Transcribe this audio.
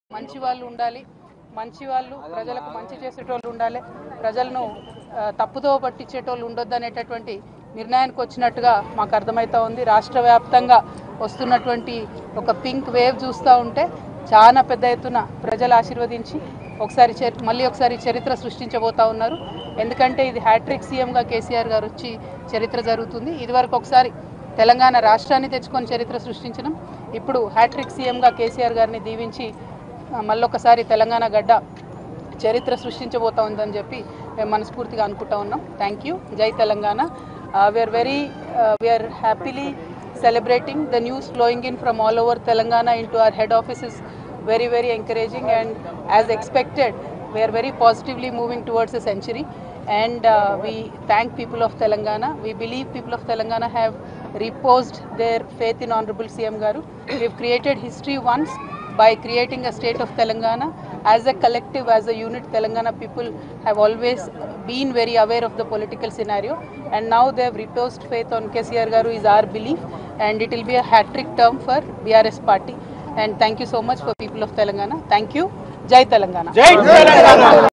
మంచి వాళ్ళు ఉండాలి మంచి వాళ్ళు ప్రజలకు మంచి చేసేటోళ్ళు ఉండాలి ప్రజలను ఆ, తప్పుదో పట్టించేటోళ్ళు ఉండొద్దు అనేటటువంటి నిర్ణయానికి వచ్చినట్టుగా మాకు అర్థమవుతా ఉంది రాష్ట్ర వ్యాప్తంగా వస్తున్నటువంటి ఒక పింక్ వేవ్ చూస్తూ ఉంటే చాలా పెద్ద ఎత్తున ప్రజలు ఆశీర్వదించి ఒకసారి చరి- మళ్ళీ ఒకసారి చరిత్ర సృష్టించబోతా ఉన్నారు ఎందుకంటే ఇది హ్యాట్రిక్ సీఎంగా కేసీఆర్ గారు వచ్చి చరిత్ర జరుగుతుంది ఇదివరకు ఒకసారి తెలంగాణ రాష్ట్రాన్ని తెచ్చుకొని చరిత్ర సృష్టించడం ఇప్పుడు హ్యాట్రిక్ సీఎంగా కేసీఆర్ గారిని దీవించి ఆ, మళ్ళొకసారి తెలంగాణ గడ్డ చరిత్ర సృష్టించబోతా ఉందని చెప్పి మేము మనస్ఫూర్తిగా అనుకుంటా ఉన్నాం thank you Jai Telangana we're very we're happily celebrating the news flowing in from all over Telangana into our head office is very very encouraging and as expected we are very positively moving towards a century and uh, we thank people of telangana we believe people of telangana have reposed their faith in honorable cm garu we have created history once by creating a state of telangana as a collective as a unit telangana people have always been very aware of the political scenario and now they have reposed faith on kcr garu is our belief and it will be a hat trick term for brs party and thank you so much for people of telangana thank you jai telangana జై తెలంగాణ